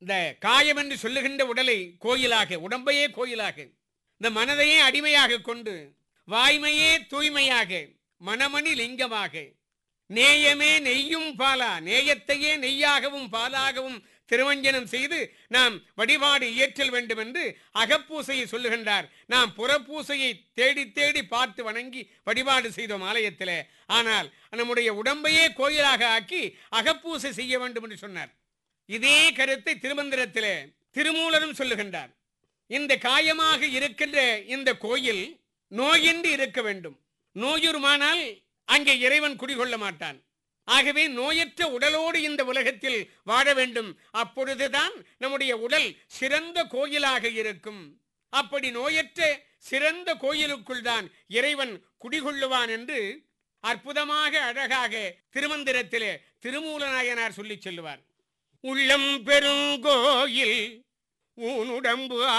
இந்த காயம் என்று சொல்லுகின்ற உடலை கோயிலாக உடம்பையே கோயிலாக இந்த மனதையே அடிமையாக கொண்டு வாய்மையே தூய்மையாக மனமணி லிங்கமாக நேயமே நெய்யும் பாலா நேயத்தையே நெய்யாகவும் பாலாகவும் திருவஞ்சனம் செய்து நாம் வழிபாடு இயற்றல் வேண்டும் என்று அகப்பூசையை சொல்லுகின்றார் நாம் புறப்பூசையை தேடி தேடி பார்த்து வணங்கி வழிபாடு செய்தோம் ஆலயத்திலே ஆனால் நம்முடைய உடம்பையே கோயிலாக ஆக்கி அகப்பூசை செய்ய வேண்டும் என்று சொன்னார் இதே கருத்தை திருமந்திரத்திலே திருமூலரும் சொல்லுகின்றார் இந்த காயமாக இருக்கின்ற இந்த கோயில் நோயின்றி இருக்க வேண்டும் நோயுருமானால் அங்கே இறைவன் குடிகொள்ள மாட்டான் ஆகவே நோயற்ற உடலோடு இந்த உலகத்தில் வாழ வேண்டும் அப்பொழுதுதான் நம்முடைய உடல் சிறந்த கோயிலாக இருக்கும் அப்படி நோயற்ற சிறந்த கோயிலுக்குள் தான் இறைவன் குடிகொள்ளுவான் என்று அற்புதமாக அழகாக திருமந்திரத்திலே திருமூலநாயனார் சொல்லிச் சொல்லுவார் உள்ளம் பெருங்கோயில் ஊனுடம்பு